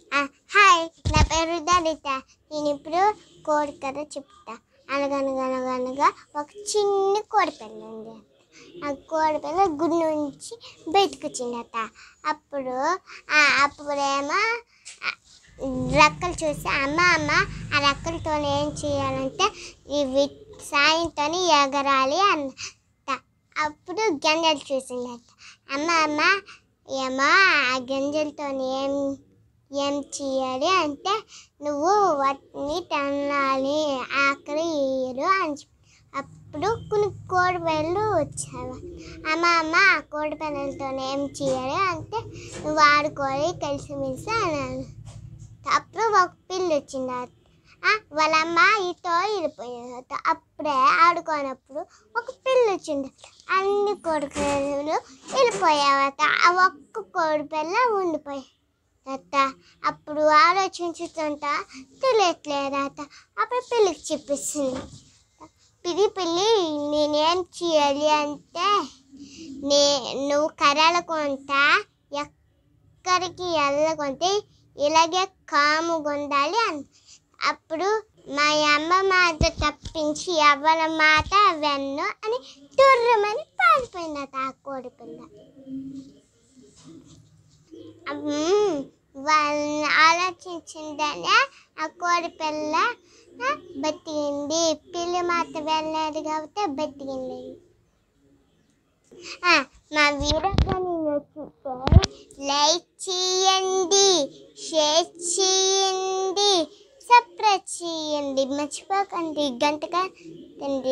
ఆ, హాయ్ నా పేరు దళిత నేను ఇప్పుడు కోడి కథ చెప్తా అనగనగనగనగా ఒక చిన్న కోడి పిల్ల ఉంది ఆ కోడి పిల్ల గుడి నుంచి బయటకు వచ్చిందట అప్పుడు ఆ, అప్పుడేమో ఆ, రెక్కలు చూసి అమ్మ అమ్మ ఆ రెక్కలతో ఏం చేయాలంటే ఇవి సాయంతో ఎగరాలి అన్నట అప్పుడు గంజలు చూసిందట అమ్మ అమ్మ ఏమో ఆ గింజలతో ఏం ఏం చేయాలి అంటే నువ్వు వాటిని తినాలి ఆకలి వేయరు అని చెప్పి అప్పుడు కొన్ని కోడి పిల్లలు వచ్చావు అమ్మ అమ్మ ఆ కోడి పిల్లలతో ఏం చేయాలి అంటే నువ్వు ఆడుకోవాలి కలిసిమెలిసి అన్నాను అప్పుడు ఒక పిల్లి వచ్చింది ఆ, వాళ్ళ అమ్మ ఇతో వెళ్ళిపోయింది అప్పుడే ఆడుకోనప్పుడు ఒక పిల్లి వచ్చింది అన్ని కోడి పిల్లలు వెళ్ళిపోయావట ఆ ఒక్క కోడి పిల్ల ఉండిపోయాయి అత్త అప్పుడు ఆలోచించుతుంట తెలియట్లేదట అప్పుడు పిల్లికి చెప్పేసింది పిల్లి పిల్లి నేనేం చేయాలి అంటే నే నువ్వు కర్రలకుంటా ఎక్కడికి వెళ్ళకుంటే ఇలాగే కాముగా ఉండాలి అని అప్పుడు మా అమ్మ మాట తప్పించి ఎవరి మాట వెన్ను అని తుర్రమని పారిపోయిందట ఆ కోడి పిల్ల అమ్మ్, వాళ్ళని ఆలోచించిందనే ఆ కోడి పిల్ల ఆ, బతికింది పిల్లి మాట వెళ్ళలేదు కాబట్టి బతికింది ఆ, మా వీడియో కానీ నచ్చితే లైక్ చేయండి షేర్ చేయండి సబ్స్క్రైబ్ చేయండి మర్చిపోకండి గంటగా తండి